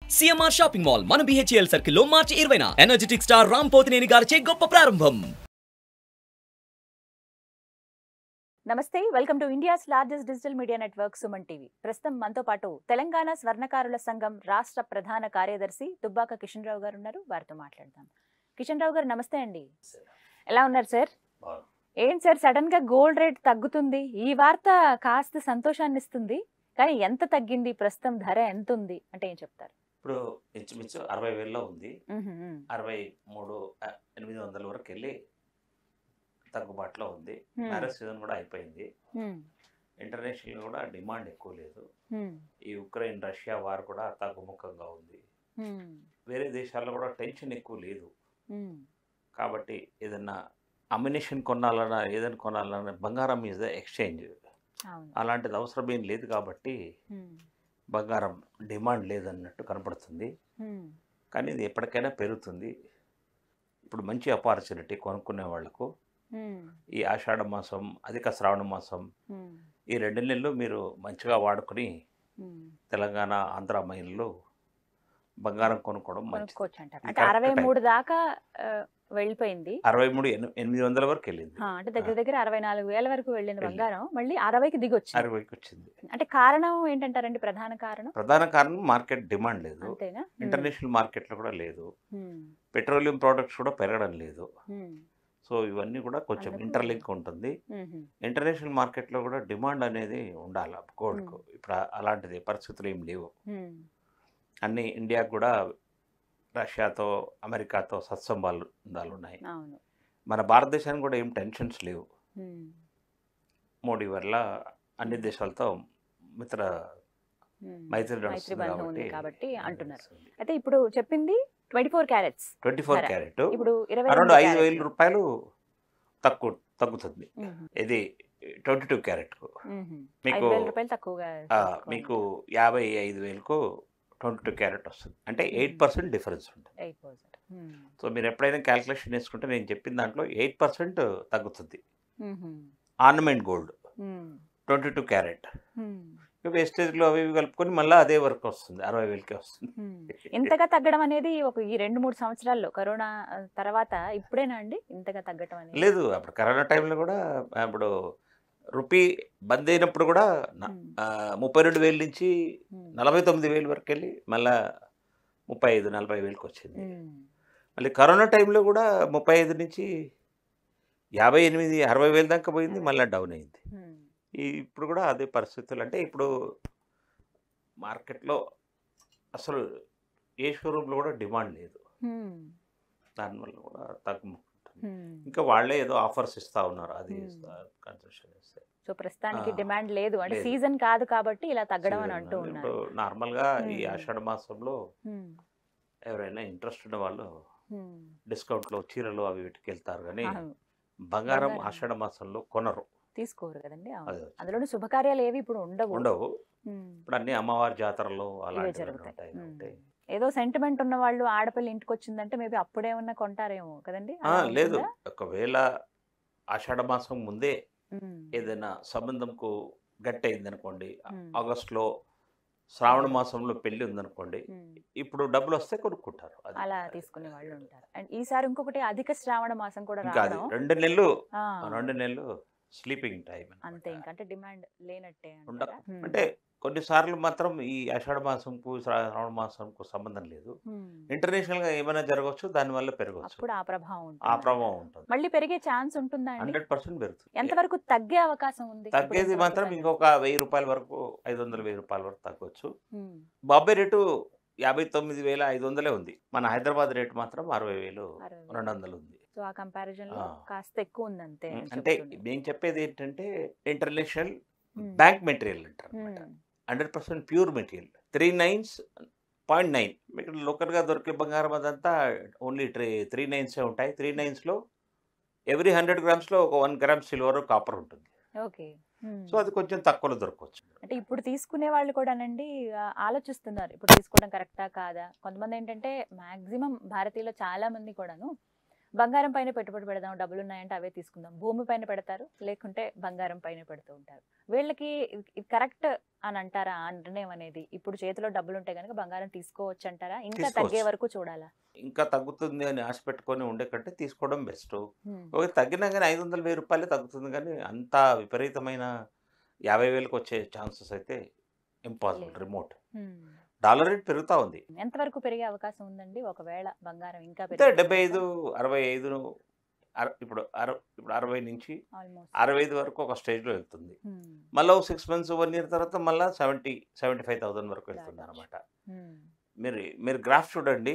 CMR shopping mall మన BHEL circle లో మార్చి ఇరవైన ఎనర్జెటిక్ స్టార్ రామ్ పోతినేని గారిచే గొప్ప ప్రారంభం నమస్తే welcome to India's largest digital media network Suman TV ప్రస్తుతం మనతో పాటు తెలంగాణ స్వర్ణకారుల సంఘం రాష్ట్ర ప్రధాన కార్యదర్శి దుబ్బాక కిషన్ రావు గారు ఉన్నారు వారితో మాట్లాడదాం కిషన్ రావు గారు నమస్తే అండి ఎలా ఉన్నారు సార్ ఏం సార్ సడన్ గా గోల్డ్ రేట్ తగ్గుతుంది ఈ వార్త కాస్త సంతోషాన్ని ఇస్తుంది కానీ ఎంత తగ్గింది ప్రస్తుతం ధర ఎంత ఉంది అంటే ఏం చెప్తారు ఇప్పుడు ఇంచుమించు అరవై వేలలో ఉంది మ్హూ, మ్. అరవై మూడు ఆ, ఎనిమిది వందల వరకు వెళ్ళి తగ్గుబాటులో ఉంది Hmm. మ్యారేజ్ సీజన్ కూడా అయిపోయింది మ్, ఇంటర్నేషనల్ కూడా డిమాండ్ ఎక్కువ లేదు మ్, ఈ ఉక్రెయిన్ రష్యా వార్ కూడా తగ్గుముఖంగా ఉంది మ్, వేరే దేశాల్లో కూడా టెన్షన్ ఎక్కువ లేదు మ్. కాబట్టి ఏదన్నా అమ్యునేషన్ కొనాలన్నా ఏదైనా కొనాలన్నా బంగారం ఈజ్ ద ఎక్స్చేంజ్ అవును అలాంటిది అవసరం ఏం లేదు కాబట్టి మ్, బంగారం డిమాండ్ లేదన్నట్టు కనపడుతుంది మ్, కానీ ఇది ఎప్పటికైనా పెరుగుతుంది ఇప్పుడు మంచి ఆపర్చునిటీ కొనుక్కునే వాళ్లకు మ్, ఈ ఆషాఢ మాసం అధిక శ్రావణ మాసం మ్, ఈ రెండు నెలలు మీరు మంచిగా వాడుకొని మ్. తెలంగాణ ఆంధ్ర మైన్లు బంగారం కొనుక్కోవడం మంచిది కొనుక్కోవచ్చు అంటారు ఇది అంటే correct అరవై time. మూడు దాకా ఆ, వెళ్ళిపోయింది అరవై మూడు ఎని- ఎనిమిది వందల వరకు వెళ్ళింది ఆ, అంటే దగ్గర దగ్గర అరవై నాలుగు వేల వరకు వెళ్ళిన వెళ్ళింది. బంగారం మళ్ళీ అరవైకి దిగి వచ్చింది అరవైకి వచ్చింది అంటే కారణం ఏంటంటారండి ప్రధాన కారణం ప్రధాన కారణం మార్కెట్ డిమాండ్ లేదు అంతేనా ఇంటర్నేషనల్ మార్కెట్లో కూడా లేదు ఉమ్, పెట్రోలియం ప్రోడక్ట్స్ కూడా పెరగడం లేదు ఉమ్, సో ఇవన్నీ కూడా కొంచెం అందుకు- ఇంటర్లింక్ ఉంటుంది ఉమ్, ఇంటర్నేషనల్ మార్కెట్లో కూడా డిమాండ్ అనేది ఉండాలి గోల్డ్కు ఇప్పుడు ఆ- అలాంటిది పరిస్థితులు ఏం లేవు ఉమ్, అన్ని ఇండియాకు కూడా రష్యాతో అమెరికాతో సత్సంబంధాలు ఉన్నాయి అవును మన భారతదేశానికి కూడా ఏం టెన్షన్స్ లేవు ఉమ్, మోడీ వల్ల అన్ని దేశాలతో మిత్ర ఉమ్. మైత్రి మైత్రి నడుస్తుంది బంధం ఉంది కాబట్టి కాబట్టి అంటున్నారు అయితే ఇప్పుడు చెప్పింది twenty four carats twenty four ధర. క్యారెట్ ఇప్పుడు ఇరవై అరౌండ్ రెండు ఐదు క్యారెట్లు. వేల రూపాయలు తక్కువ తగ్గుతుంది ఉమ్, ఇది ట్వంటీ టూ క్యారెట్కు ఉమ్, మీకు ఐదు వేల రూపాయలు తక్కువగా ఆ, తీసుకోవాలి. మీకు యాభై ఐదు వేలకు ట్వంటీ టూ క్యారెట్ వస్తుంది అంటే ఎయిట్ పర్సెంట్ డిఫరెన్స్ ఉంటుంది 8%. ఉమ్, సో మీరు ఎప్పుడైనా క్యాల్కులేషన్ వేసుకుంటే నేను చెప్పిన దాంట్లో ఎయిట్ పర్సెంట్ తగ్గుతుంది um, ornament gold um, twenty two carat um, వేస్టేజ్లో అవి ఇవి కలుపుకొని మళ్ళీ అదే వరకు వస్తుంది అరవై వేలకే వస్తుంది ఉమ్. ఇంతగా తగ్గడం అనేది ఒక ఈ రెండు మూడు సంవత్సరాల్లో కరోనా ఆ, తర్వాత ఇప్పుడేనా అండి ఇంతగా తగ్గడం అనేది లేదు అప్పుడు కరోనా టైంలో కూడా అప్పుడు రూపీ బంద్ అయినప్పుడు కూడా న- ఉమ్, ఆ, ముప్పై రెండు వేల నుంచి ఉమ్, నలభై తొమ్మిది వేలు వరకు వెళ్ళి మళ్ళా ముప్పై ఐదు నలభై వేలకు వచ్చింది ఉమ్, మళ్ళీ కరోనా టైంలో కూడా ముప్పై ఐదు నుంచి యాభై ఎనిమిది అరవై వేల దాకా పోయింది మళ్ళీ డౌన్ అయింది ఉమ్, ఈ ఇప్పుడు కూడా అదే పరిస్థితులు అంటే ఇప్పుడు మార్కెట్లో అసలు ఏ షోరూంలో కూడా డిమాండ్ లేదు ఉమ్, దానివల్ల కూడా తగ్గు ఉమ్. ఇంకా వాళ్ళే ఏదో ఆఫర్స్ ఇస్తా ఉన్నారు అది Hmm. కన్సెషన్ ఇస్తే సో ప్రస్తుతానికి ఆ, డిమాండ్ లేదు అంటే లేదు. సీజన్ కాదు కాబట్టి ఇలా తగ్గడం అని Season అంటూ ఉంది. ఉన్నారు ఇప్పుడు నార్మల్గా ఈ Hmm. ఆషాఢ మాసంలో ఉమ్, ఎవరైనా ఇంట్రెస్ట్ ఉన్న వాళ్ళు ఉమ్, డిస్కౌంట్లో చీరలు అవి వీటికి వెళ్తారు కానీ అవును. బంగారం బంగారం. ఆషాఢ మాసంలో కొనరు తీసుకోరు కదండి అవును. అదే అందులోని శుభకార్యాలు ఏవి ఇప్పుడు ఉండవు ఉండవు ఉమ్. ఇప్పుడు అన్ని అమ్మవారి జాతరలు అలాంటివి జరుగుతాయి. ఉంటాయి ఉమ్. కాబట్టి ఏదో సెంటిమెంట్ ఉన్న వాళ్ళు ఆడపిల్ల ఇంటికి వచ్చిందంటే మేబీ అప్పుడేమన్నా కొంటారేమో కదండి ఆ, అలా లేదు ఉంటుందా? ఒకవేళ ఆషాఢ మాసం ముందే ఉమ్, ఏదైనా సంబంధంకు గట్టి అయింది అనుకోండి ఉమ్, ఆగస్టులో శ్రావణ మాసంలో పెళ్లి ఉందనుకోండి ఉమ్. ఇప్పుడు డబ్బులు వస్తే కొనుక్కుంటారు అది. అలా తీసుకునే వాళ్ళు ఉంటారు అండ్ ఈసారి ఇంకొకటి అధిక శ్రావణ మాసం కూడా ఇంకా అది రావడం రెండు నెలలు ఆ, రెండు నెలలు స్లీపింగ్ టైం అంతే ఇంకా అంటే డిమాండ్ లేనట్టే ఉండ అంటారా? ఉమ్. అంటే కొన్నిసార్లు మాత్రం ఈ ఆషాఢ మాసంకు శ్రావణ మాసంకు సంబంధం లేదు ఉమ్. ఇంటర్నేషనల్ గా ఏమైనా జరగవచ్చు దానివల్ల పెరగవచ్చు అప్పుడు ఆ ప్రభావం ఆ ఉంటుంది ప్రభావం ఉంటుంది మళ్ళీ పెరిగే ఛాన్స్ ఉంటుందా అండి హండ్రెడ్ పర్సెంట్ పెరుగుతుంది ఎంతవరకు తగ్గే అవకాశం ఉంది ఇప్పుడు తగ్గేది ఎంతవరకు మాత్రం తగ్గ- ఇంకొక వెయ్యి రూపాయల వరకు ఐదు వందల వెయ్యి రూపాయల వరకు తగ్గవచ్చు ఉమ్, బాంబే రేటు యాభై తొమ్మిది వేల ఐదు వందలే ఉంది మన హైదరాబాద్ రేటు మాత్రం అరవై వేలు అరవై వేలు. రెండు వందలు ఉంది సో ఆ కంపారిజన్ లో ఆ. కాస్త ఎక్కువ ఉంది అంతే అని అంటే చెప్తున్నారు. నేను చెప్పేది ఏంటంటే ఇంటర్నేషనల్ ఉమ్. బ్యాంక్ మెటీరియల్ అంటారు um, hundred percent pure material three nines point nine మీకు లోకల్గా దొరికే బంగారం అదంతా ఓన్లీ త్రీ త్రీ నైన్సే ఉంటాయి త్రీ నైన్స్లో ఎవ్రీ హండ్రెడ్ గ్రామ్స్లో ఒక వన్ గ్రామ్ సిల్వర్ కాపర్ ఉంటుంది ఓకే ఉమ్. సో అది కొంచెం తక్కువలో దొరకవచ్చు అంటే ఇప్పుడు తీసుకునే వాళ్ళు కూడానండి ఆ, ఆలోచిస్తున్నారు ఇప్పుడు తీసుకోవడం కరెక్టా కాదా కొంతమంది ఏంటంటే మాక్సిమం భారతీయులు చాలా మంది కూడాను బంగారం పైన పెట్టుబడి పెడదాం డబ్బులు ఉన్నాయంటే అవే తీసుకుందాం భూమి పైన పెడతారు లేకుంటే బంగారం పైన పెడుతూ ఉంటారు వీళ్ళకి ఇది కరెక్ట్ అని అంటారా ఆ నిర్ణయం అనేది ఇప్పుడు చేతిలో డబ్బులు ఉంటే కనుక బంగారం తీసుకోవచ్చు అంటారా ఇంకా తగ్గే తీసుకోవచ్చు. వరకు చూడాలా ఇంకా తగ్గుతుంది అని ఆశ పెట్టుకొని ఉండే కంటే తీసుకోవడం బెస్ట్ హ్మ్. ఒక తగ్గినా కానీ ఐదు వందల వెయ్యి రూపాయలే తగ్గుతుంది కానీ అంత విపరీతమైన యాభై వేలకు వచ్చే ఛాన్సెస్ అయితే ఇంపాసిబుల్ లేదు. రిమోట్ హ్మ్. డాలర్ రేట్ పెరుగుతూ ఉంది ఎంతవరకు పెరిగే అవకాశం ఉందండి ఒకవేళ బంగారం ఇంకా అంటే డెబ్బై ఐదు అరవై ఐదు అర- ఇప్పుడు అర ఇప్పుడు అరవై నుంచి ఆల్మోస్ట్ అరవై ఐదు వరకు ఒక స్టేజ్లో వెళ్తుంది మళ్ళీ సిక్స్ మంత్స్ వన్ ఇయర్ తర్వాత మళ్ళీ సెవెంటీ సెవెంటీ ఫైవ్ థౌసండ్ వరకు వెళ్తుంది అనమాట మీరు మీరు గ్రాఫ్ చూడండి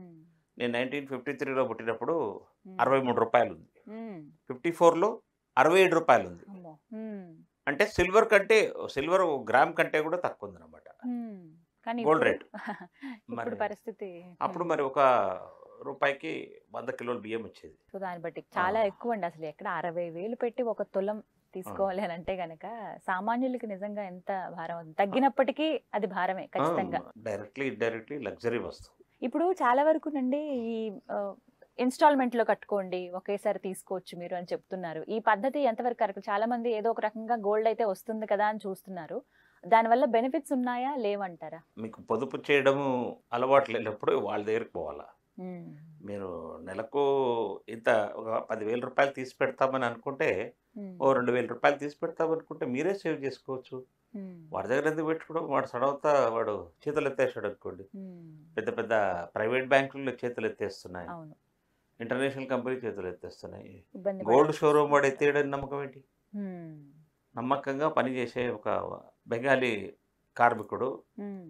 నేను నైన్టీన్ ఫిఫ్టీ త్రీలో పుట్టినప్పుడు అరవై మూడు రూపాయలు ఉంది ఫిఫ్టీ ఫోర్లో అరవై ఏడు రూపాయలు ఉంది అమ్మో హ్మ్. అంటే సిల్వర్ కంటే సిల్వర్ గ్రామ్ కంటే కూడా తక్కువ ఉంది అనమాట హ్మ్. కానీ గోల్డ్ ఇప్పుడు- రేట్ ఇప్పుడు మరి పరిస్థితి అప్పుడు మరి ఒక రూపాయికి వంద కిలోల బియ్యం వచ్చేది సో దాన్ని బట్టి చాలా ఆ. ఎక్కువ అండి అసలు ఎక్కడ అరవై వేలు పెట్టి ఒక తులం తీసుకోవాలి అని అంటే గనక సామాన్యులకి నిజంగా ఎంత భారం అవుతుంది తగ్గినప్పటికీ అది భారమే ఖచ్చితంగా డైరెక్ట్లీ ఇండైరెక్ట్లీ లగ్జరీ వస్తువు ఇప్పుడు చాలా వరకు నండి ఈ ఇన్స్టాల్మెంట్ లో కట్టుకోండి ఒకేసారి తీసుకోవచ్చు మీరు అని చెప్తున్నారు ఈ పద్ధతి ఎంతవరకు కరెక్ట్ చాలా మంది ఏదో ఒక రకంగా గోల్డ్ అయితే వస్తుంది కదా అని చూస్తున్నారు దానివల్ల బెనిఫిట్స్ ఉన్నాయా లేవంటారా మీకు పొదుపు చేయడము అలవాటు లేనప్పుడు వాళ్ళ దగ్గరికి పోవాలా ఉమ్, మీరు నెలకు ఇంత ఒక పదివేల రూపాయలు తీసి పెడతామని అనుకుంటే ఉమ్, ఓ రెండు వేల రూపాయలు తీసి పెడతామనుకుంటే మీరే సేవ్ చేసుకోవచ్చు ఉమ్, వాడి దగ్గర ఎందుకు పెట్టుకోవడం వాడు సడవుతా వాడు చేతులు ఎత్తేసాడు అనుకోండి ఉమ్, పెద్ద పెద్ద ప్రైవేట్ బ్యాంకుల్లో చేతులు ఎత్తేస్తున్నాయి అవును ఇంటర్నేషనల్ కంపెనీ చేతులు ఎత్తేస్తున్నాయి ఇబ్బంది గోల్డ్ పడాల్సి షోరూమ్ వాడు వస్తుంది. ఎత్తేయడం నమ్మకం ఏంటి ఉమ్, నమ్మకంగా పనిచేసే ఒక బెంగాలీ కార్మికుడు ఉమ్,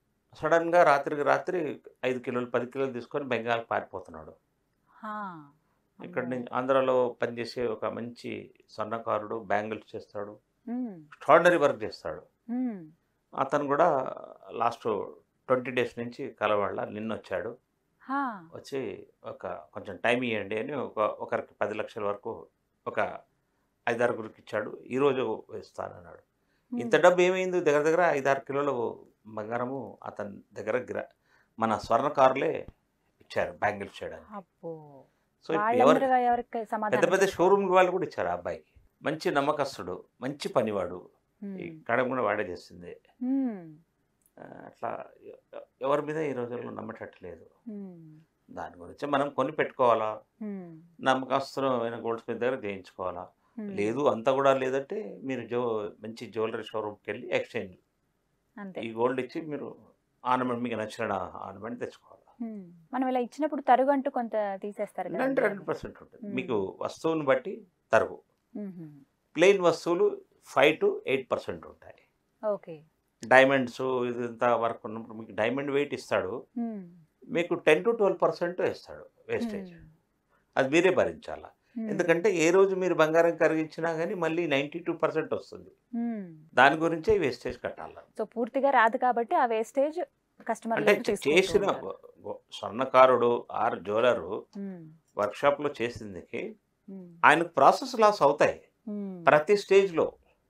సడన్గా రాత్రికి రాత్రి ఐదు కిలోలు పది కిలోలు తీసుకొని బెంగాల్ పారిపోతున్నాడు హా, ఇక్కడ అమ్మో. నుంచి ఆంధ్రాలో పనిచేసే ఒక మంచి స్వర్ణకారుడు బ్యాంగిల్స్ చేస్తాడు ఉమ్, ఎక్స్ట్రాడినరీ వర్క్ చేస్తాడు ఉమ్, అతను కూడా లాస్ట్ ట్వంటీ డేస్ నుంచి కలవాళ్ళ నిన్న వచ్చాడు హా, వచ్చి ఒక కొంచెం టైం ఇవ్వండి అని ఒక ఒకరికి పది లక్షల వరకు ఒక ఐదారుగురికి ఇచ్చాడు ఈరోజు వేస్తానన్నాడు ఉమ్, ఇంత డబ్బు ఏమైంది దగ్గర దగ్గర ఐదారు కిలోల బంగారము అతని దగ్గర గిర మన స్వర్ణకారులే ఇచ్చారు బ్యాంగిల్స్ చేయడానికి అబ్బో సో ఇప్పుడు ఎవరు వాళ్ళందరూ ఎవరికి పెద్ద సమాధానం పెద్ద చెప్పుకోవాలి? షోరూమ్ వాళ్ళు కూడా ఇచ్చారు ఆ అబ్బాయికి మంచి నమ్మకస్తుడు మంచి పనివాడు ఉమ్, ఈ కడం కూడా వాడే చేస్తుంది ఉమ్, ఆ, అట్లా ఎ- ఎవరి మీద ఈ రోజుల్లో నమ్మటట్లేదు ఉమ్, దాని గురించి మనం కొని పెట్టుకోవాలా ఉమ్, నమ్మకస్తులమైన గోల్డ్ స్మిత్ దగ్గర చేయించుకోవాలా ఉమ్, లేదు అంత కూడా లేదంటే మీరు జో మంచి జ్యువెలరీ షోరూమ్కి వెళ్ళి ఎక్స్చేంజ్ అంతే ఈ గోల్డ్ ఇచ్చి మీరు ఆర్నమెంట్ మీకు నచ్చిన ఆర్నమెంట్ తెచ్చుకోవాలి ఉమ్, మనం ఇలా ఇచ్చినప్పుడు తరుగు అంటూ కొంత తీసేస్తారు కదా హండ్రెడ్ హండ్రెడ్ పర్సెంట్ ఉంటుంది మ్మ్. మీకు వస్తువుని బట్టి తరుగు ఉహుం, ప్లెయిన్ వస్తువులు ఫైవ్ టు ఎయిట్ పర్సెంట్ ఉంటాయి ఓకే డైమండ్స్ ఇదంతా వర్క్ ఉన్నప్పుడు మీకు డైమండ్ వెయిట్ ఇస్తాడు ఉమ్, మీకు టెన్ టు ట్వెల్వ్ పర్సెంట్ ఇస్తాడు వేస్టేజ్ ఉమ్, అది మీరే భరించాలా ఉమ్, ఎందుకంటే ఏ రోజు మీరు బంగారం కరిగించినా కానీ మళ్ళీ నైంటీ టూ పర్సెంట్ వస్తుంది ఉమ్. దాని గురించే వేస్టేజ్ కట్టాలి సో పూర్తిగా రాదు కాబట్టి ఆ వేస్టేజ్ కస్టమర్ అంటే చేసిన గో- స్వర్ణకారుడు ఆర్ జ్యువెలరు వర్క్షాప్లో చేసిందికి ఆయనకు ప్రాసెస్ లాస్ అవుతాయి ప్రతి స్టేజ్లో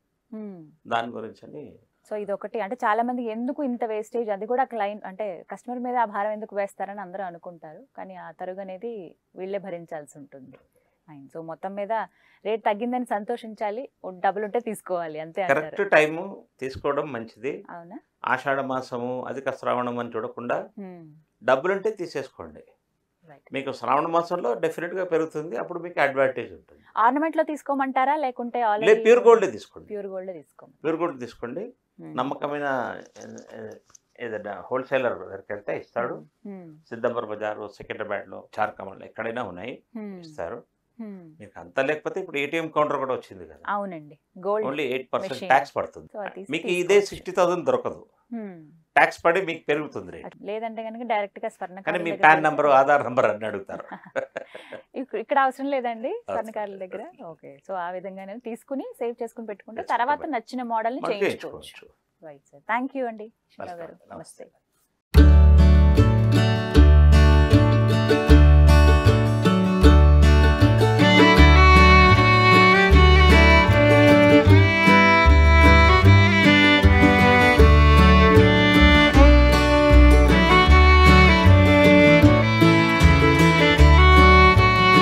దాని గురించి అని సో ఇది ఒకటి అంటే చాలా మంది ఎందుకు ఇంత వేస్టేజ్ అది కూడా క్లైంట్ అంటే కస్టమర్ మీద ఆ భారం ఎందుకు వేస్తారని అందరూ అనుకుంటారు కానీ ఆ తరుగు అనేది వీళ్ళే భరించాల్సి ఉంటుంది ఫైన్ సో మొత్తం మీద రేట్ తగ్గిందని సంతోషించాలి ఓ డబ్బులు ఉంటే తీసుకోవాలి అంతే అంటారు కరెక్ట్ టైము తీసుకోవడం మంచిది అవునా ఆషాఢ మాసము అధిక శ్రావణం అని చూడకుండా హ్మ్. డబ్బులుంటే తీసేసుకోండి Right. మీకు శ్రావణ మాసంలో డెఫినెట్గా పెరుగుతుంది అప్పుడు మీకు అడ్వాంటేజ్ ఉంటుంది ఆర్నమెంట్ లో తీసుకోమంటారా లేకుంటే లేదు ప్యూర్ గోల్డ్ తీసుకోండి ప్యూర్ గోల్డ్ తీసుకోమంటారా ప్యూర్ గోల్డ్ తీసుకోండి నమ్మకమైన ఏ, ఏదైనా హోల్సేలర్ దగ్గరికి వెళ్తే ఇస్తాడు సిద్ధంబర్ బజారు సికింద్రాబాద్లో చార్కమల్ ఎక్కడైనా ఉన్నాయి ఇస్తారు మీకు అంత లేకపోతే ఇప్పుడు ఏటీఎం కౌంటర్ కూడా వచ్చింది కదా అవునండి gold only eight percent Machine. Tax పడుతుంది సో అది తీసి మీకు ఇదే తీసుకోవచ్చు. సిక్స్టీ థౌసండ్ దొరకదు హ్మ్. ట్యాక్స్ పడి మీకు పెరుగుతుంది రేట్ అట్- లేదంటే కనుక డైరెక్ట్ గా స్వర్ణ కానీ మీ పాన్ నంబర్ ఆధార్ నంబర్ అని అడుగుతారు ఇక్కడ అవసరం లేదండి అవసరం స్వర్ణకారుల లేదు. దగ్గర ఓకే సో ఆ విధంగానే తీసుకుని సేవ్ చేసుకుని పెట్టుకుంటే తెచ్చుకోవాలి. తర్వాత నచ్చిన మోడల్ ని మనం చేయించుకోవచ్చు చేయించుకోవచ్చు రైట్ సార్ థ్యాంక్ యూ అండి శివరావు గారు నమస్తే. నమస్తే